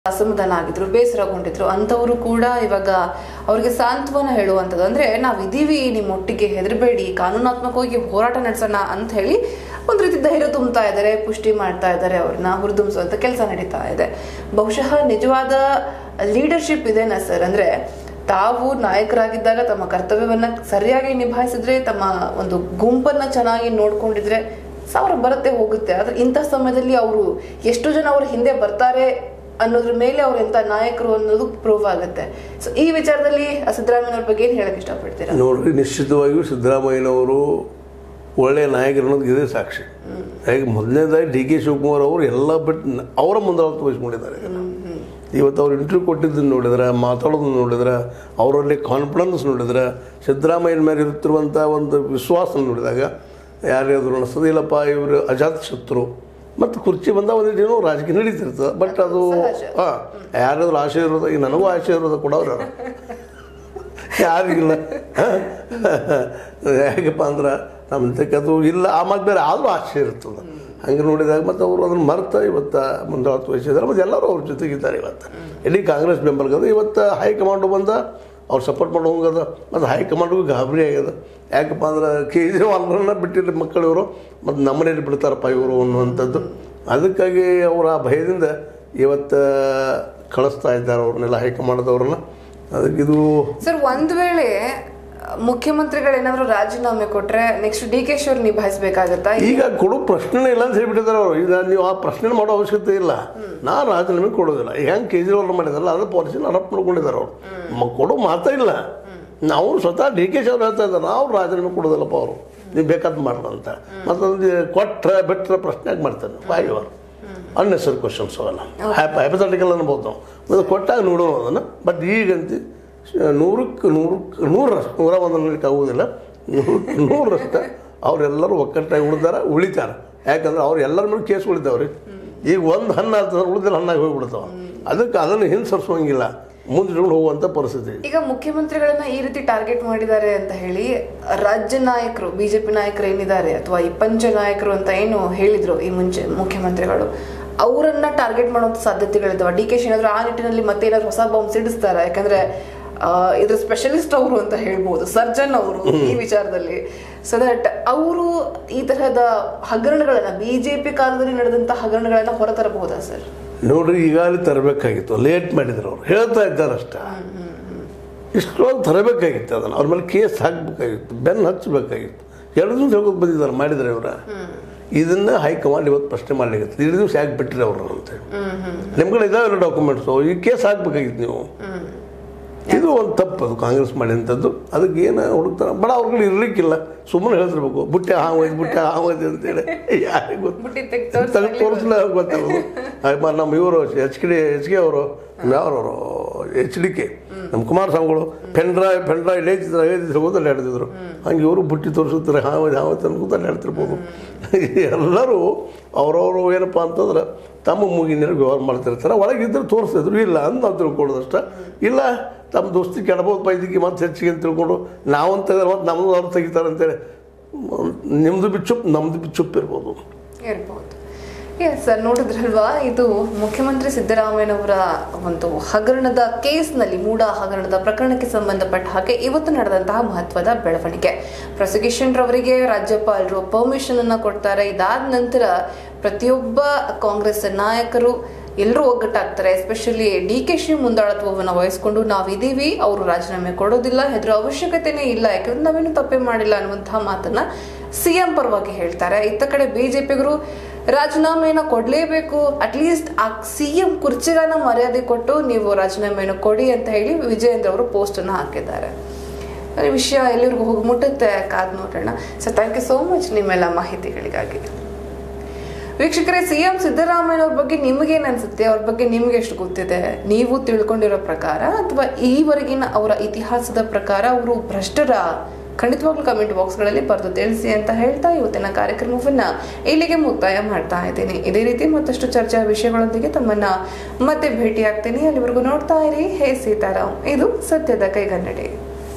ಅಸಮಾಧಾನ ಆಗಿದ್ರು ಬೇಸರಗೊಂಡಿದ್ರು ಅಂಥವರು ಕೂಡ ಇವಾಗ ಅವ್ರಿಗೆ ಸಾಂತ್ವನ ಹೇಳುವಂಥದ್ದು ಅಂದ್ರೆ ನಾವಿದೀವಿ ನಿಮ್ಮೊಟ್ಟಿಗೆ ಹೆದರಬೇಡಿ ಕಾನೂನಾತ್ಮಕವಾಗಿ ಹೋರಾಟ ನಡೆಸೋಣ ಅಂತ ಹೇಳಿ ಒಂದ್ ರೀತಿ ಧೈರ್ಯ ತುಂಬ್ತಾ ಇದ್ದಾರೆ ಪುಷ್ಟಿ ಮಾಡ್ತಾ ಇದ್ದಾರೆ ಅವ್ರನ್ನ ಹುರಿದುಂಬಿಸುವಂತ ಕೆಲಸ ನಡೀತಾ ಇದೆ ಬಹುಶಃ ನಿಜವಾದ ಲೀಡರ್ಶಿಪ್ ಇದೇನಾ ಸರ್ ಅಂದ್ರೆ ತಾವು ನಾಯಕರಾಗಿದ್ದಾಗ ತಮ್ಮ ಕರ್ತವ್ಯವನ್ನ ಸರಿಯಾಗಿ ನಿಭಾಯಿಸಿದ್ರೆ ತಮ್ಮ ಒಂದು ಗುಂಪನ್ನ ಚೆನ್ನಾಗಿ ನೋಡ್ಕೊಂಡಿದ್ರೆ ಸಾವಿರ ಬರುತ್ತೆ ಹೋಗುತ್ತೆ ಆದ್ರೆ ಇಂಥ ಸಮಯದಲ್ಲಿ ಅವರು ಎಷ್ಟು ಜನ ಅವ್ರ ಹಿಂದೆ ಬರ್ತಾರೆ ಅನ್ನೋದ್ರ ಮೇಲೆ ಅವ್ರು ಎಂತ ನಾಯಕರು ಅನ್ನೋದು ಪ್ರೂವ್ ಆಗುತ್ತೆ ಸೊ ಈ ವಿಚಾರದಲ್ಲಿ ಸಿದ್ದರಾಮಯ್ಯನವ್ರ ಬಗ್ಗೆ ಏನ್ ಹೇಳಕ್ ಇಷ್ಟಪಡ್ತೀರಾ ನೋಡ್ರಿ ನಿಶ್ಚಿತವಾಗಿಯೂ ಸಿದ್ದರಾಮಯ್ಯನವರು ಒಳ್ಳೆಯ ನಾಯಕರು ಅನ್ನೋದು ಇದೇ ಸಾಕ್ಷಿ ಹಾಗೆ ಮೊದಲನೇದಾಗಿ ಡಿ ಕೆ ಶಿವಕುಮಾರ್ ಅವರು ಎಲ್ಲ ಬಿಟ್ಟು ನ- ಅವರ ಮುಂದಾಳತ್ವ ವಹಿಸ್ಕೊಂಡಿದ್ದಾರೆ ಇವತ್ತು ಅವ್ರು ಇಂಟರ್ವ್ಯೂ ಕೊಟ್ಟಿದ್ದನ್ನು ನೋಡಿದ್ರೆ ಮಾತಾಡೋದನ್ನು ನೋಡಿದ್ರೆ ಅವರಲ್ಲಿ ಕಾನ್ಫಿಡೆನ್ಸ್ ನೋಡಿದ್ರೆ ಸಿದ್ದರಾಮಯ್ಯನ ಮೇಲೆ ಇರುತ್ತಿರುವಂಥ ಒಂದು ವಿಶ್ವಾಸ ನೋಡಿದಾಗ ಯಾರ್ಯಾದ್ರು ಅನಿಸ್ತದೆ ಇಲ್ಲಪ್ಪ ಇವರು ಅಜಾತ ಶತ್ರು ಮತ್ತು ಕುರ್ಚಿ ಬಂದ ಒಂದಿಟ್ಟು ಏನೋ ರಾಜಕೀಯ ನಡೀತಿರ್ತದೆ ಬಟ್ ಅದು ಸಹಜ. ಹಾಂ ಯಾರಾದ್ರೂ ಆಸೆ ಇರೋದು ಈಗ ನನಗೂ ಆಸೆ ಇರೋದು ಕೊಡೋರು ಯಾರು? ಯಾರಿಗಿಲ್ಲ ಹೇಗಪ್ಪ ಅಂದ್ರೆ ನಮ್ಮ ಅದು ಇಲ್ಲ ಆ ಮಾತು ಬೇರೆ ಆದರೂ ಆಸೆ ಇರ್ತದೆ ಹಂಗೆ ನೋಡಿದಾಗ ಮತ್ತು ಅವರು ಅದನ್ನು ಮರ್ತ ಇವತ್ತು ಮುಂದಾಳತ್ವ ವಹಿಸಿದ್ದಾರೆ ಮತ್ತು ಎಲ್ಲರೂ ಅವ್ರ ಜೊತೆಗಿದ್ದಾರೆ ಇವತ್ತು ಇಡೀ ಕಾಂಗ್ರೆಸ್ ಬೆಂಬಲಿಗದ ಇವತ್ತು ಹೈಕಮಾಂಡು ಬಂದ ಅವ್ರು ಸಪೋರ್ಟ್ ಮಾಡೋಂಗದ ಮತ್ತು ಹೈಕಮಾಂಡ್ಗೂ ಗಾಬರಿ ಆಗ್ಯದ ಯಾಕಪ್ಪ ಅಂದ್ರೆ ಕೇಜ್ರಿವಾಲ್ರನ್ನ ಬಿಟ್ಟಿಲ್ಲ ಮಕ್ಕಳು ಇವರು ಮತ್ತು ನಮ್ಮನೇಲಿ ಬಿಡ್ತಾರಪ್ಪ ಇವರು ಅನ್ನುವಂಥದ್ದು ಅದಕ್ಕಾಗಿ ಅವರು ಆ ಭಯದಿಂದ ಇವತ್ತು ಕಳಿಸ್ತಾ ಇದ್ದಾರೆ ಅವ್ರನ್ನೆಲ್ಲ ಹೈಕಮಾಂಡ್ದವ್ರನ್ನ ಅದಕ್ಕೆ ಇದು ಸರ್ ಒಂದ್ ವೇಳೆ ಮುಖ್ಯಮಂತ್ರಿಗಳೇನಾದ್ರೂ ರಾಜೀನಾಮೆ ಕೊಟ್ರೆ ನೆಕ್ಸ್ಟ್ ಡಿ ಕೆ ಶಿವ್ರು ನಿಭಾಯಿಸ್ಬೇಕಾಗತ್ತಾ ಈಗ ಕೊಡೋ ಪ್ರಶ್ನೆನೇ ಇಲ್ಲ ಅಂತ ಹೇಳ್ಬಿಟ್ಟಿದ್ದಾರೆ ಅವರು ಈಗ ನೀವು ಆ ಪ್ರಶ್ನೆ ಮಾಡೋ ಅವಶ್ಯಕತೆ ಇಲ್ಲ ನಾನು ರಾಜೀನಾಮೆ ಕೊಡೋದಿಲ್ಲ ಈಗ ಹೆಂಗೆ ಕೇಜ್ರಿವಾಲ್ ಮಾಡಿದಾರಲ್ಲ ಅದು ಪಾಲಿಸಿನ ಅಡಾಪ್ಟ್ ಮಾಡ್ಕೊಂಡಿದ್ದಾರೆ ಅವರು ಮ- ಕೊಡೋ ಮಾತೇ ಇಲ್ಲ ನಾವು ಸ್ವತಃ ಡಿ ಕೆ ಶಿ ಅವ್ರು ಹೇಳ್ತಾ ಇದ್ದಾರೆ ನಾವು ರಾಜೀನಾಮೆ ಕೊಡೋದಿಲ್ಲಪ್ಪ ಅವರು ನೀವು ಬೇಕಾದ್ ಮಾಡ್ರಿ ಅಂತ ಮತ್ತೊಂದು ಕೊಟ್ರೆ ಬಿಟ್ಟರೆ ಪ್ರಶ್ನೆ ಯಾಕೆ ಮಾಡ್ತಾರೆ ಬಾಯಿ ಅವರು ಅನ್ನೆಸರಿ ಕ್ವಶನ್ಸ್ ಅವೆಲ್ಲ ಹ್ಯಾಪ್ ಹೈಪಥೆಟಿಕಲ್ ಅನ್ಬೋದು ನಾವು ಅದು ಕೊಟ್ಟಾಗ ನೋಡೋಣ ಅದನ್ನು ಬಟ್ ಈಗಂತ ನೂರಕ್ಕೆ ನೂರಕ್ಕೆ ನೂರರಷ್ಟು ನೂರ ಒಂದು ಅನ್ನಲಿಕ್ಕೆ ಆಗುವುದಿಲ್ಲ ನೂರಕ್ಕೆ ನೂರರಷ್ಟು ಅವರೆಲ್ಲರೂ ಒಕ್ಕಟ್ಟಾಗಿ ಉಳಿದಾರ ಉಳಿತಾರೆ ಯಾಕಂದ್ರೆ ಅವ್ರು ಎಲ್ಲರ ಮೇಲೆ ಕೇಸ್ ಉಳಿತಾವ್ರಿ ಈಗ ಒಂದು ಹಣ್ಣು ಆಗ್ತದ್ರೆ ಉಳಿದಿಲ್ಲ ಹಣ್ಣಾಗಿ ಹೋಗ್ಬಿಡ್ತಾವ ಅದಕ್ಕೆ ಅದನ್ನು ಹಿಂಸರಿಸುವಂಗಿಲ್ಲ ಮುಂದಿಟ್ಕೊಂಡು ಹೋಗುವಂಥ ಪರಿಸ್ಥಿತಿ ಈಗ ಮುಖ್ಯಮಂತ್ರಿಗಳನ್ನ ಈ ರೀತಿ ಟಾರ್ಗೆಟ್ ಮಾಡಿದ್ದಾರೆ ಅಂತ ಹೇಳಿ ರಾಜ್ಯ ನಾಯಕರು ಬಿಜೆಪಿ ನಾಯಕರು ಏನಿದ್ದಾರೆ ಅಥವಾ ಈ ಪಂಚ ನಾಯಕರು ಅಂತ ಏನು ಹೇಳಿದ್ರು ಈ ಮುಂಚೆ ಮುಖ್ಯಮಂತ್ರಿಗಳು ಅವರನ್ನ ಟಾರ್ಗೆಟ್ ಮಾಡುವಂತ ಸಾಧ್ಯತೆಗಳಿದಾವ ಡಿ ಕೆ ಶಿ ಏನಾದ್ರು ಆ ನಿಟ್ಟಿನಲ್ಲಿ ಮತ್ತೆ ಏನಾದ್ರು ಹೊಸ ಬಾಂಬ್ ಸಿಡಿಸ್ತಾರ ಯಾಕಂದ್ರೆ ಆ, ಇದ್ರ ಸ್ಪೆಷಲಿಸ್ಟ್ ಅವರು ಅಂತ ಹೇಳ್ಬೋದು ಸರ್ಜನ್ ಅವರು ಈ ವಿಚಾರದಲ್ಲಿ ಸೊ ದಟ್ ಅವರು ಈ ತರಹದ ಹಗರಣಗಳನ್ನ ಬಿಜೆಪಿ ಕಾಲದಲ್ಲಿ ನಡೆದಂತ ಹಗರಣಗಳನ್ನ ಹೊರತರಬಹುದಾ ಸರ್ ನೋಡ್ರಿ ಈಗಾಗಲೇ ತರಬೇಕಾಗಿತ್ತು ಲೇಟ್ ಮಾಡಿದ್ರು ಅವ್ರು ಹೇಳ್ತಾ ಇದ್ದಾರೆ ಅಷ್ಟೇ ಇಷ್ಟೊಂದು ತರಬೇಕಾಗಿತ್ತು ಅದನ್ನು ಅವ್ರ ಮೇಲೆ ಕೇಸ್ ಹಾಕಬೇಕಾಗಿತ್ತು ಬೆನ್ನು ಹಚ್ಚಬೇಕಾಗಿತ್ತು ಎರಡು ದಿವಸ ಹೇಳ್ಕೊಂಡು ಬಂದಿದ್ದಾರೆ ಮಾಡಿದ್ರೆ ಇವರ ಇದನ್ನ ಹೈಕಮಾಂಡ್ ಇವತ್ತು ಪ್ರಶ್ನೆ ಮಾಡ್ಲಿಕ್ಕೆ ಎರಡು ದಿವಸ ಯಾಕೆ ಬಿಟ್ಟಿರಿ ಅವ್ರನ್ನ ಅಂತ ನಿಮ್ಮ ಕಡೆ ಇದಾವೆಲ್ಲ ಡಾಕ್ಯುಮೆಂಟ್ಸು ಈ ಕೇಸ್ ಹಾಕ್ಬೇಕಾಗಿತ್ತು ನೀವು ಇದು ಒಂದು ತಪ್ಪು ಅದು ಕಾಂಗ್ರೆಸ್ ಮಾಡಿದಂಥದ್ದು ಅದಕ್ಕೆ ಏನು ಹುಡುಕ್ತಾರೆ ಬಡ ಅವ್ರ ಕಡೆ ಇರ್ಲಿಕ್ಕಿಲ್ಲ ಸುಮ್ಮನೆ ಹೇಳ್ತಿರ್ಬೇಕು ಬುಟ್ಟೆ ಹಾವೈದು ಬುಟ್ಟೆ ಹಾವೈದು ಅಂತೇಳಿ ಯಾರಿಗೆ ಗೊತ್ತು ಬುಟ್ಟಿ ತೆಗ್ದ್ ತೋರ್ಸ್ ತೆಗೆದು ತೋರಿಸಲೇ ಗೊತ್ತಾಗೋದು ನಮ್ಮ ಇವರು H K D H K ಅವರು ಯಾರವರು ಎಚ್ ಡಿ ಕೆ ನಮ್ಮ ಕುಮಾರಸ್ವಾಮಿಗಳು ಪೆಂಡ್ರಾಯ್ ಪೆಂಡ್ರಾಯ್ ಲೇಚಿದ್ರೆ ಹೇಗಿದ್ರು ಹೋದ ಅಡ್ಡಾಡ್ತಿದ್ರು ಹಂಗೆ ಇವರು ಬುಟ್ಟಿ ತೋರಿಸುತ್ತಾರೆ ಹಾವೈದು ಹಾವೈದು ಅನ್ಕೋತ ಅಡ್ಡಾಡ್ತಿರ್ಬೋದು ಎಲ್ಲರೂ ಅವರವರು ಏನಪ್ಪ ಅಂತಂದ್ರೆ ತಮ್ಮ ಮೂಗಿನಲ್ಲಿ ವ್ಯವಹಾರ ಮಾಡ್ತಿರ್ತಾರೆ ಒಳಗಿದ್ರೆ ತೋರಿಸ್ತಿದ್ರು ಇಲ್ಲ ಅಂತ ನಾವು ತಿಳ್ಕೊಳ್ಳೋದಷ್ಟ ಇಲ್ಲ ತಮ್ಮ ದೋಸ್ತಿ ಕೆಡಬೋದು ಪೈದಿಗೆ ಮತ್ತೆ ಹೆಚ್ಚಿಗೆ ಅಂತ ತಿಳ್ಕೊಂಡು ನಾವಂತ ಮತ್ತೆ ನಮ್ಮದು ಅವ್ರು ತೆಗಿತಾರೆ ಅಂತೇಳಿ ನಿಮ್ಮದು ಬಿ ಚುಪ್ ನಮ್ಮದು ಬಿ ಚುಪ್ ಇರ್ಬೋದು ಇರ್ಬೋದು ಎಸ್ ಸರ್ ನೋಡಿದ್ರಲ್ವಾ ಇದು ಮುಖ್ಯಮಂತ್ರಿ ಸಿದ್ದರಾಮಯ್ಯನವರ ಒಂದು ಹಗರಣದ ಕೇಸ್ನಲ್ಲಿ ಮೂಡ ಹಗರಣದ ಪ್ರಕರಣಕ್ಕೆ ಸಂಬಂಧಪಟ್ಟ ಹಾಗೆ ಇವತ್ತು ನಡೆದಂತಹ ಮಹತ್ವದ ಬೆಳವಣಿಗೆ ಪ್ರಾಸಿಕ್ಯೂಷನ್ ರವರಿಗೆ ರಾಜ್ಯಪಾಲರು ಪರ್ಮಿಷನ್ ಅನ್ನ ಕೊಡ್ತಾರೆ ಇದಾದ ನಂತರ ಪ್ರತಿಯೊಬ್ಬ ಕಾಂಗ್ರೆಸ್ ನಾಯಕರು ಎಲ್ಲರೂ ಒಗ್ಗಟ್ಟಾಗ್ತಾರೆ ಎಸ್ಪೆಷಲಿ ಡಿ ಕೆ ಶಿ ಮುಂದಾಳತ್ವವನ್ನು ವಹಿಸ್ಕೊಂಡು ನಾವಿದೀವಿ ಅವರು ರಾಜೀನಾಮೆ ಕೊಡೋದಿಲ್ಲ ಹೆದರೋ ಅವಶ್ಯಕತೆನೇ ಇಲ್ಲ ಯಾಕಂದ್ರೆ ನಾವೇನು ತಪ್ಪೇ ಮಾಡಿಲ್ಲ ಅನ್ನುವಂತಹ ಮಾತನ್ನ ಸಿಎಂ ಪರವಾಗಿ ಹೇಳ್ತಾರೆ ಇತ್ತ ಕಡೆ ಬಿಜೆಪಿಗರು ರಾಜೀನಾಮೆಯನ್ನು ಕೊಡಲೇಬೇಕು ಅಟ್ಲೀಸ್ಟ್ ಆ ಸಿಎಂ ಕುರ್ಚಿಗಾನ ಮರ್ಯಾದೆ ಕೊಟ್ಟು ನೀವು ರಾಜೀನಾಮೆಯನ್ನು ಕೊಡಿ ಅಂತ ಹೇಳಿ ವಿಜಯೇಂದ್ರ ಅವರು ಪೋಸ್ಟ್ ಅನ್ನು ಹಾಕಿದ್ದಾರೆ ಈ ವಿಷಯ ಎಲ್ಲಿವರೆಗೂ ಹೋಗಿ ಮುಟ್ಟುತ್ತೆ ಕಾದ್ ನೋಡೋಣ so thank you so much ನಿಮ್ಮೆಲ್ಲ ಮಾಹಿತಿಗಳಿಗಾಗಿ ವೀಕ್ಷಕರೇ ಸಿಎಂ ಸಿದ್ದರಾಮಯ್ಯನವ್ರ ಬಗ್ಗೆ ನಿಮಗೇನು ಅನ್ಸುತ್ತೆ ಅವ್ರ ಬಗ್ಗೆ ನಿಮ್ಗೆ ಎಷ್ಟು ಗೊತ್ತಿದೆ ನೀವು ತಿಳ್ಕೊಂಡಿರೋ ಪ್ರಕಾರ ಅಥವಾ ಈವರೆಗಿನ ಅವರ ಇತಿಹಾಸದ ಪ್ರಕಾರ ಅವರು ಭ್ರಷ್ಟರ ಖಂಡಿತವಾಗ್ಲೂ ಕಮೆಂಟ್ ಬಾಕ್ಸ್ಗಳಲ್ಲಿ ಬರೆದು ತಿಳಿಸಿ ಅಂತ ಹೇಳ್ತಾ ಇವತ್ತಿನ ಕಾರ್ಯಕ್ರಮವನ್ನ ಇಲ್ಲಿಗೆ ಮುಕ್ತಾಯ ಮಾಡ್ತಾ ಇದ್ದೀನಿ ಇದೇ ರೀತಿ ಮತ್ತಷ್ಟು ಚರ್ಚಾ ವಿಷಯಗಳೊಂದಿಗೆ ತಮ್ಮನ್ನ ಮತ್ತೆ ಭೇಟಿ ಆಗ್ತೀನಿ ಅಲ್ಲಿವರೆಗೂ ನೋಡ್ತಾ ಇರಿ ಹೇ ಸೀತಾರಾಮ್ ಇದು ಸತ್ಯದ ಕೈಗನ್ನಡಿ